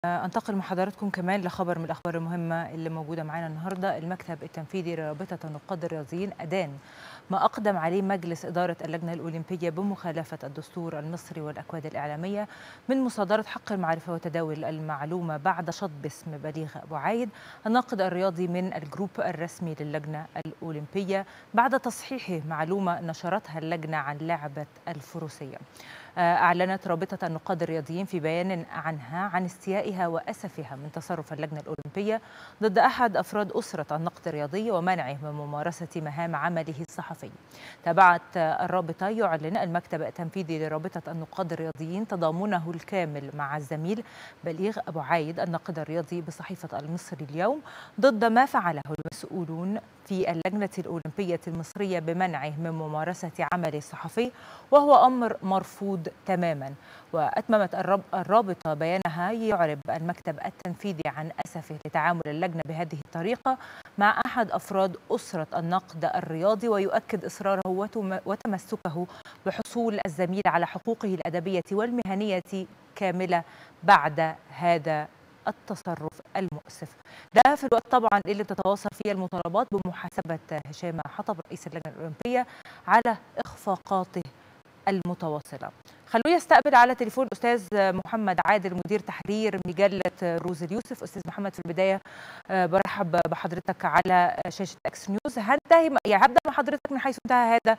انتقل مع حضراتكم كمان لخبر من الاخبار المهمه اللي موجوده معانا النهارده المكتب التنفيذي لرابطه النقاد الرياضيين ادان ما اقدم عليه مجلس اداره اللجنه الاولمبيه بمخالفه الدستور المصري والاكواد الاعلاميه من مصادره حق المعرفه وتداول المعلومه بعد شط باسم بليغ ابو عايد الناقد الرياضي من الجروب الرسمي للجنه الاولمبيه بعد تصحيحه معلومه نشرتها اللجنه عن لعبه الفروسيه أعلنت رابطة النقاد الرياضيين في بيان عنها عن استيائها وأسفها من تصرف اللجنة الأولمبية ضد أحد أفراد أسرة النقد الرياضي ومنعه من ممارسة مهام عمله الصحفي تابعت الرابطة يعلن المكتب التنفيذي لرابطة النقاد الرياضيين تضامنه الكامل مع الزميل بليغ أبو عايد الناقد الرياضي بصحيفة المصري اليوم ضد ما فعله المسؤولون في اللجنة الأولمبية المصرية بمنعه من ممارسة عمله الصحفي وهو أمر مرفوض تماما وأتممت الرابطة بيانها يعرب المكتب التنفيذي عن أسفه لتعامل اللجنة بهذه الطريقة مع أحد أفراد أسرة النقد الرياضي ويؤكد إصراره وتمسكه بحصول الزميل على حقوقه الأدبية والمهنية كاملة بعد هذا التصرف المؤسف ده في الوقت طبعا اللي بتتواصل فيه المطالبات بمحاسبة هشام حطب رئيس اللجنة الأولمبية على إخفاقاته المتواصلة خلونا يستقبل على تليفون الأستاذ محمد عادل مدير تحرير مجلة روز اليوسف أستاذ محمد في البداية برحب بحضرتك على شاشة أكس نيوز هنتهي يعني هبدأ مع حضرتك من حيث انتهى هذا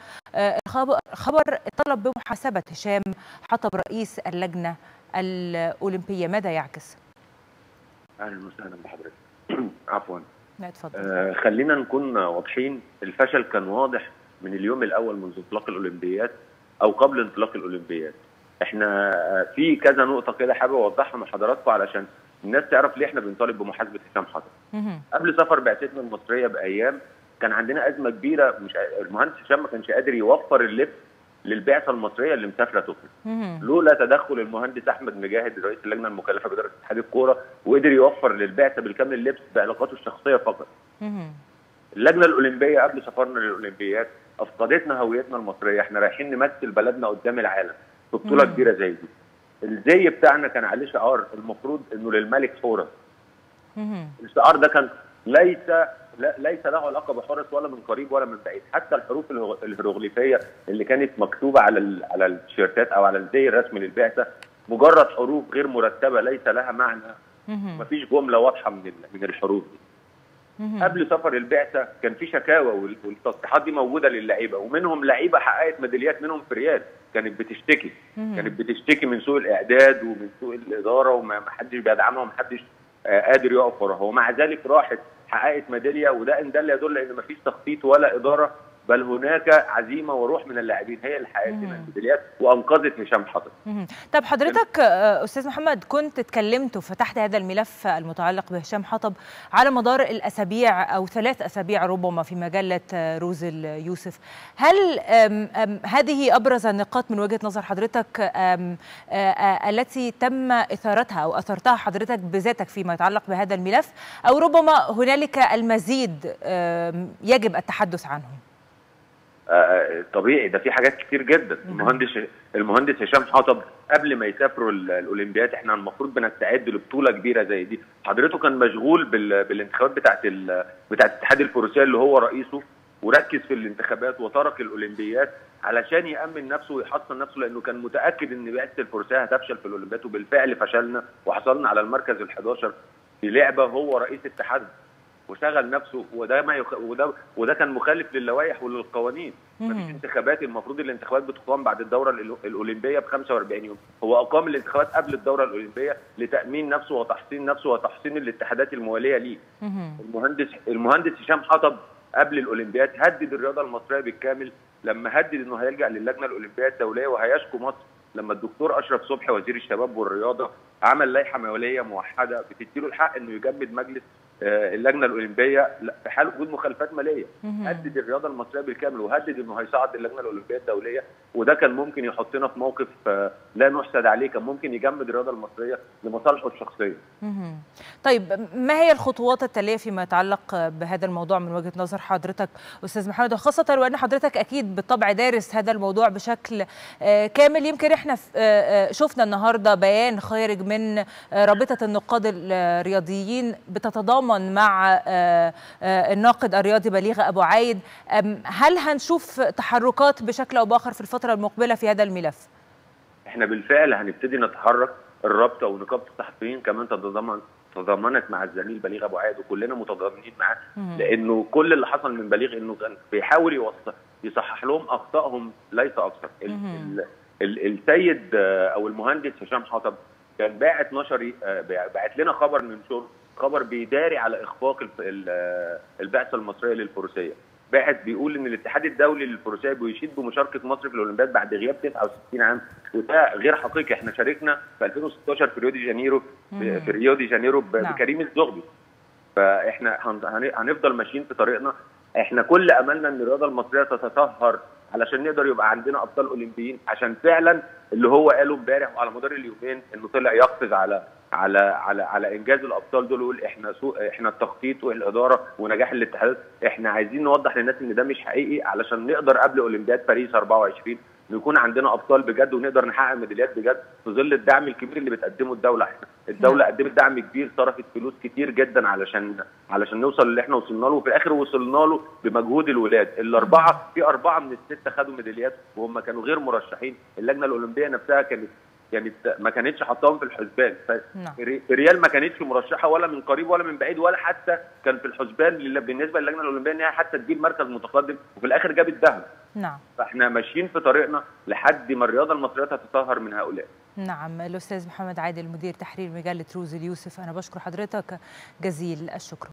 الخبر الطلب بمحاسبة هشام حطب رئيس اللجنة الأولمبية ماذا يعكس؟ اهلا وسهلا بحضرتك عفوا لا اتفضل آه خلينا نكون واضحين الفشل كان واضح من اليوم الاول منذ انطلاق الاولمبياد او قبل انطلاق الاولمبياد احنا في كذا نقطه كده حابب اوضحها مع حضراتكم علشان الناس تعرف ليه احنا بنطالب بمحاسبه هشام حطب قبل سفر بعثتنا المصريه بايام كان عندنا ازمه كبيره مش المهندس هشام ما كانش قادر يوفر اللبس للبعثه المصريه اللي مسافره طوكيو لولا تدخل المهندس احمد مجاهد رئيس اللجنه المكلفه باداره اتحاد الكوره وقدر يوفر للبعثه بالكامل اللبس بعلاقاته الشخصيه فقط اللجنه الاولمبيه قبل سفرنا للاولمبياد افقدتنا هويتنا المصريه احنا رايحين نمثل بلدنا قدام العالم في بطوله كبيره زي دي الزي بتاعنا كان عليه شعار المفروض انه للملك حورس الشعار ده كان ليس لا ليس له علاقه بحرس ولا من قريب ولا من بعيد حتى الحروف الهيروغليفيه اللي كانت مكتوبه على على التيشيرتات او على الزي الرسمي للبعثه مجرد حروف غير مرتبه ليس لها معنى مفيش جمله واضحه من من الحروف دي قبل سفر البعثه كان في شكاوى والتصريحات دي موجوده للعيبه ومنهم لعيبه حققت ميداليات منهم في رياض كانت بتشتكي كانت بتشتكي من سوء الاعداد ومن سوء الاداره وما حدش بيدعمها ومحدش قادر يقف وراها ومع ذلك راحت حققت ميداليه وده ان دل يدل ان مفيش تخطيط ولا اداره بل هناك عزيمه وروح من اللاعبين هي اللي حققت لنا الميداليات وانقذت هشام حطب. طب حضرتك استاذ محمد كنت اتكلمت وفتحت هذا الملف المتعلق بهشام حطب على مدار الاسابيع او ثلاث اسابيع ربما في مجله روز اليوسف، هل أم أم هذه ابرز النقاط من وجهه نظر حضرتك أم التي تم اثارتها او اثرتها حضرتك بذاتك فيما يتعلق بهذا الملف او ربما هنالك المزيد يجب التحدث عنه؟ طبيعي ده في حاجات كتير جدا المهندس المهندس هشام حطب قبل ما يسافروا الاولمبياد احنا المفروض بنستعد لبطوله كبيره زي دي حضرته كان مشغول بالانتخابات بتاعه بتاعه اتحاد الفروسيه اللي هو رئيسه وركز في الانتخابات وترك الاولمبياد علشان يامن نفسه ويحصن نفسه لانه كان متاكد ان بعثه الفروسيه هتفشل في الاولمبياد وبالفعل فشلنا وحصلنا على المركز ال11 في لعبه هو رئيس اتحاد وشغل نفسه وده ما يخ... وده وده كان مخالف للوائح وللقوانين مفيش انتخابات المفروض الانتخابات بتقام بعد الدوره الاولمبيه ب 45 يوم هو اقام الانتخابات قبل الدوره الاولمبيه لتامين نفسه وتحصين نفسه وتحصين الاتحادات المواليه ليه المهندس المهندس هشام حطب قبل الاولمبياد هدد الرياضه المصريه بالكامل لما هدد انه هيلجا للجنه الاولمبيه الدوليه وهيشكو مصر لما الدكتور اشرف صبحي وزير الشباب والرياضه عمل لائحه ماليه موحده بتديله الحق انه يجمد مجلس اللجنه الاولمبيه في حال وجود مخالفات ماليه مهم. هدد الرياضه المصريه بالكامل وهدد انه هيصعد اللجنه الاولمبيه الدوليه وده كان ممكن يحطنا في موقف آه، لا نحسد عليه كان ممكن يجمد الرياضه المصريه لمصالحه الشخصيه مهم. طيب ما هي الخطوات التاليه فيما يتعلق بهذا الموضوع من وجهه نظر حضرتك استاذ محمد وخاصه وان حضرتك اكيد بالطبع دارس هذا الموضوع بشكل آه، كامل يمكن احنا ف- آه، آه، شفنا النهارده بيان خارج من آه، رابطه النقاد الرياضيين بتتضامن مع آه، آه، الناقد الرياضي بليغ ابو عايد أم، هل هنشوف تحركات بشكل او باخر في الفتره المقبله في هذا الملف؟ احنا بالفعل هنبتدي نتحرك الرابطه ونقابه الصحفيين كمان تتضامن تضامنت مع الزميل بليغ ابو عايد وكلنا متضامنين معاه مم. لانه كل اللي حصل من بليغ انه كان بيحاول يوصل يصحح لهم اخطائهم ليس اكثر ال- مهم. ال- ال- السيد آه، او المهندس هشام حطب كان باعت نشري آه، باعت لنا خبر ننشره خبر بيداري على اخفاق الف- ال- آه، البعثه المصريه للفروسيه باعت بيقول ان الاتحاد الدولي للفروسيه بيشيد بمشاركه مصر في الاولمبياد بعد غياب 69 عام وده غير حقيقي احنا شاركنا في 2016 في ريو دي جانيرو مم. في ريو دي جانيرو ب- نعم. بكريم الزغبي فاحنا هن- هن- هنفضل ماشيين في طريقنا احنا كل املنا ان الرياضه المصريه تتطهر علشان نقدر يبقى عندنا ابطال اولمبيين عشان فعلا اللي هو قاله امبارح وعلى مدار اليومين انه طلع يقفز على على على على انجاز الابطال دول ويقول احنا سوء احنا التخطيط والاداره ونجاح الاتحادات احنا عايزين نوضح للناس ان ده مش حقيقي علشان نقدر قبل اولمبياد باريس 24 يكون عندنا ابطال بجد ونقدر نحقق ميداليات بجد في ظل الدعم الكبير اللي بتقدمه الدوله احنا الدوله قدمت دعم كبير صرفت فلوس كتير جدا علشان علشان نوصل اللي احنا وصلنا له وفي الاخر وصلنا له بمجهود الولاد الاربعه في اربعه من السته خدوا ميداليات وهم كانوا غير مرشحين اللجنه الاولمبيه نفسها كانت كانت ما كانتش حاطاهم في الحسبان نعم. فريال ما كانتش مرشحه ولا من قريب ولا من بعيد ولا حتى كان في الحسبان لل- بالنسبه للجنه الاولمبيه ان هي حتى تجيب مركز متقدم وفي الاخر جابت ذهب نعم فاحنا ماشيين في طريقنا لحد ما الرياضه المصريه تتطهر من هؤلاء نعم الأستاذ محمد عادل مدير تحرير مجلة روز اليوسف أنا بشكر حضرتك جزيل الشكر